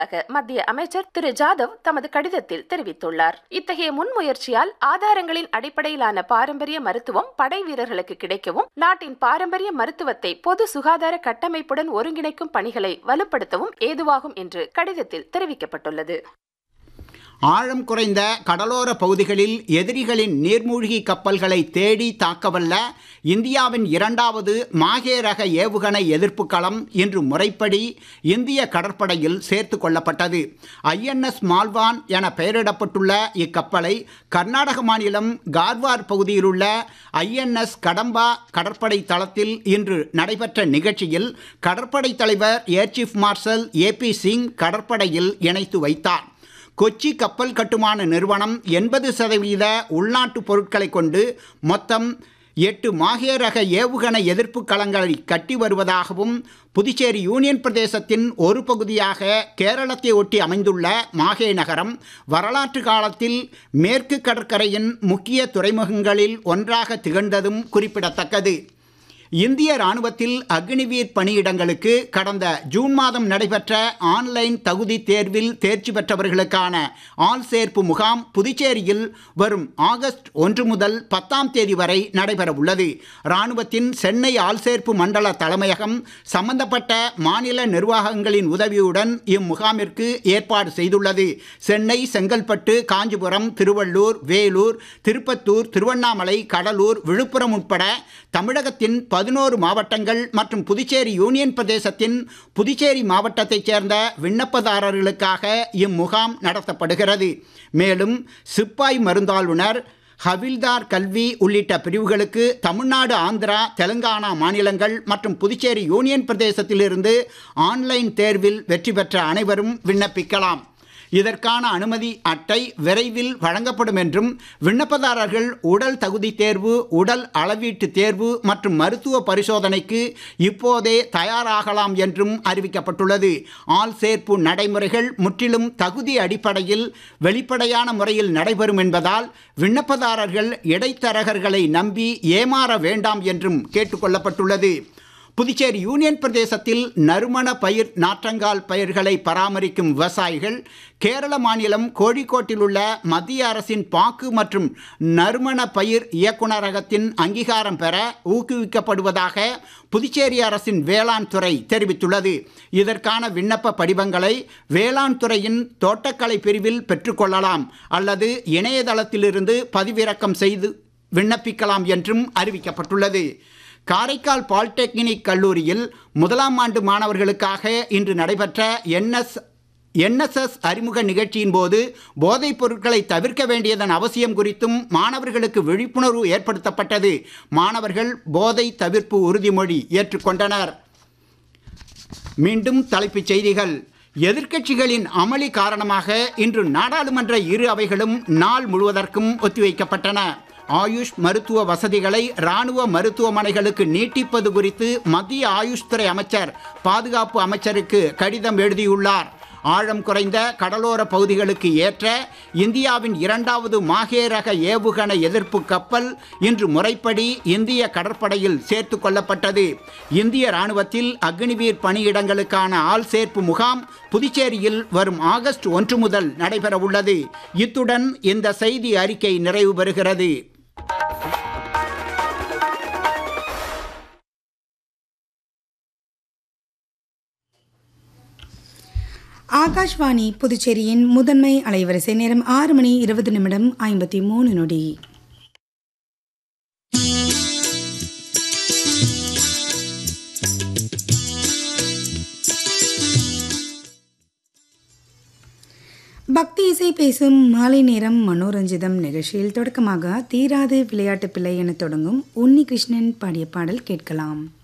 மத்திய அமைச்சர் திரு ஜாதவ் தமது கடிதத்தில் தெரிவித்துள்ளார் இத்தகைய முன்முயற்சியால் ஆதாரங்களின் அடிப்படையிலான பாரம்பரிய மருத்துவம் படை வீரர்களுக்கு கிடைக்கவும் நாட்டின் பாரம்பரிய மருத்துவத்தை பொது சுகாதார கட்டமைப்புடன் ஒருங்கிணைக்கும் பணிகளை வலுப்படுத்தவும் ஏதுவாகும் என்று கடிதத்தில் தெரிவிக்கப்பட்டுள்ளது ஆழம் குறைந்த கடலோர பகுதிகளில் எதிரிகளின் நீர்மூழ்கி கப்பல்களை தேடி தாக்கவல்ல இந்தியாவின் இரண்டாவது மாகே ரக ஏவுகணை எதிர்ப்பு களம் இன்று முறைப்படி இந்திய கடற்படையில் சேர்த்து கொள்ளப்பட்டது ஐஎன்எஸ் மால்வான் என பெயரிடப்பட்டுள்ள இக்கப்பலை கர்நாடக மாநிலம் கார்வார் பகுதியிலுள்ள ஐஎன்எஸ் கடம்பா கடற்படை தளத்தில் இன்று நடைபெற்ற நிகழ்ச்சியில் கடற்படை தலைவர் air chief marshal A P Singh கடற்படையில் இணைத்து வைத்தார் கொச்சி கப்பல் கட்டுமான நிறுவனம் எண்பது சதவீத உள்நாட்டு பொருட்களை கொண்டு மொத்தம் எட்டு மாஹே ரக ஏவுகணை எதிர்ப்பு களங்களை கட்டி வருவதாகவும் புதுச்சேரி யூனியன் பிரதேசத்தின் ஒரு பகுதியாக கேரளத்தை ஒட்டி அமைந்துள்ள மாஹே நகரம் வரலாற்று காலத்தில் மேற்கு கடற்கரையின் முக்கிய துறைமுகங்களில் ஒன்றாக திகழ்ந்ததும் குறிப்பிடத்தக்கது இந்திய ராணுவத்தில் அக்னிவீர் பணியிடங்களுக்கு கடந்த ஜூன் மாதம் நடைபெற்ற ஆன்லைன் தகுதி தேர்வில் தேர்ச்சி பெற்றவர்களுக்கான ஆள் சேர்ப்பு முகாம் புதுச்சேரியில் வரும் ஆகஸ்ட் ஒன்று முதல் பத்தாம் தேதி வரை நடைபெற உள்ளது ராணுவத்தின் சென்னை ஆள் சேர்ப்பு மண்டல தலைமையகம் சம்பந்தப்பட்ட மாநில நிர்வாகங்களின் உதவியுடன் இம்முகாமிற்கு ஏற்பாடு செய்துள்ளது சென்னை செங்கல்பட்டு காஞ்சிபுரம் திருவள்ளூர் வேலூர் திருப்பத்தூர் திருவண்ணாமலை கடலூர் விழுப்புரம் உட்பட தமிழகத்தின் பதினோரு மாவட்டங்கள் மற்றும் புதுச்சேரி யூனியன் பிரதேசத்தின் புதுச்சேரி மாவட்டத்தைச் சேர்ந்த விண்ணப்பதாரர்களுக்காக இம்முகாம் நடத்தப்படுகிறது மேலும் சிப்பாய் மருந்தாளுநர் ஹவில்தார் கல்வி உள்ளிட்ட பிரிவுகளுக்கு தமிழ்நாடு ஆந்திரா தெலுங்கானா மாநிலங்கள் மற்றும் புதுச்சேரி யூனியன் பிரதேசத்திலிருந்து ஆன்லைன் தேர்வில் வெற்றி பெற்ற அனைவரும் விண்ணப்பிக்கலாம் இதற்கான அனுமதி அட்டை விரைவில் வழங்கப்படும் என்றும் விண்ணப்பதாரர்கள் உடல் தகுதி தேர்வு உடல் அளவீட்டு தேர்வு மற்றும் மருத்துவ பரிசோதனைக்கு இப்போதே தயாராகலாம் என்றும் அறிவிக்கப்பட்டுள்ளது ஆள் சேர்ப்பு நடைமுறைகள் முற்றிலும் தகுதி அடிப்படையில் வெளிப்படையான முறையில் நடைபெறும் என்பதால் விண்ணப்பதாரர்கள் இடைத்தரகர்களை நம்பி ஏமாற வேண்டாம் என்றும் கேட்டுக்கொள்ளப்பட்டுள்ளது புதுச்சேரி யூனியன் பிரதேசத்தில் நறுமண பயிர் நாற்றங்கால் பயிர்களை பராமரிக்கும் விவசாயிகள் கேரள மாநிலம் கோழிக்கோட்டில் உள்ள மத்திய அரசின் பாக்கு மற்றும் நறுமண பயிர் இயக்குநரகத்தின் அங்கீகாரம் பெற ஊக்குவிக்கப்படுவதாக புதுச்சேரி அரசின் வேளாண் துறை தெரிவித்துள்ளது இதற்கான விண்ணப்ப படிவங்களை வேளாண் துறையின் தோட்டக்கலை பிரிவில் பெற்றுக்கொள்ளலாம் அல்லது இணையதளத்திலிருந்து பதிவிறக்கம் செய்து விண்ணப்பிக்கலாம் என்றும் அறிவிக்கப்பட்டுள்ளது காரைக்கால் பாலிடெக்னிக் கல்லூரியில் முதலாம் ஆண்டு மாணவர்களுக்காக இன்று நடைபெற்ற என்எஸ் என்எஸ்எஸ் அறிமுக நிகழ்ச்சியின் போது போதைப் பொருட்களை தவிர்க்க வேண்டியதன் அவசியம் குறித்தும் மாணவர்களுக்கு விழிப்புணர்வு ஏற்படுத்தப்பட்டது மாணவர்கள் போதை தவிர்ப்பு உறுதிமொழி ஏற்றுக்கொண்டனர் மீண்டும் தலைப்புச் செய்திகள் எதிர்க்கட்சிகளின் அமளி காரணமாக இன்று நாடாளுமன்ற இரு அவைகளும் நாள் முழுவதற்கும் ஒத்திவைக்கப்பட்டன ஆயுஷ் மருத்துவ வசதிகளை ராணுவ மருத்துவமனைகளுக்கு நீட்டிப்பது குறித்து மத்திய ஆயுஷ் துறை அமைச்சர் பாதுகாப்பு அமைச்சருக்கு கடிதம் எழுதியுள்ளார் ஆழம் குறைந்த கடலோர பகுதிகளுக்கு ஏற்ற இந்தியாவின் இரண்டாவது மாகே ரக ஏவுகணை எதிர்ப்பு கப்பல் இன்று முறைப்படி இந்திய கடற்படையில் சேர்த்து கொள்ளப்பட்டது இந்திய ராணுவத்தில் அக்னிவீர் பணியிடங்களுக்கான ஆள் சேர்ப்பு முகாம் புதுச்சேரியில் வரும் ஆகஸ்ட் ஒன்று முதல் நடைபெற உள்ளது இத்துடன் இந்த செய்தி அறிக்கை நிறைவு பெறுகிறது ஆகாஷ்வாணி புதுச்சேரியின் முதன்மை அலைவரிசை நேரம் ஆறு மணி இருபது நிமிடம் ஐம்பத்தி மூணு நொடி பக்தி இசை பேசும் மாலை நேரம் மனோரஞ்சிதம் நிகழ்ச்சியில் தொடக்கமாக தீராது விளையாட்டு பிள்ளை என தொடங்கும் உன்னி கிருஷ்ணன் பாடிய பாடல் கேட்கலாம்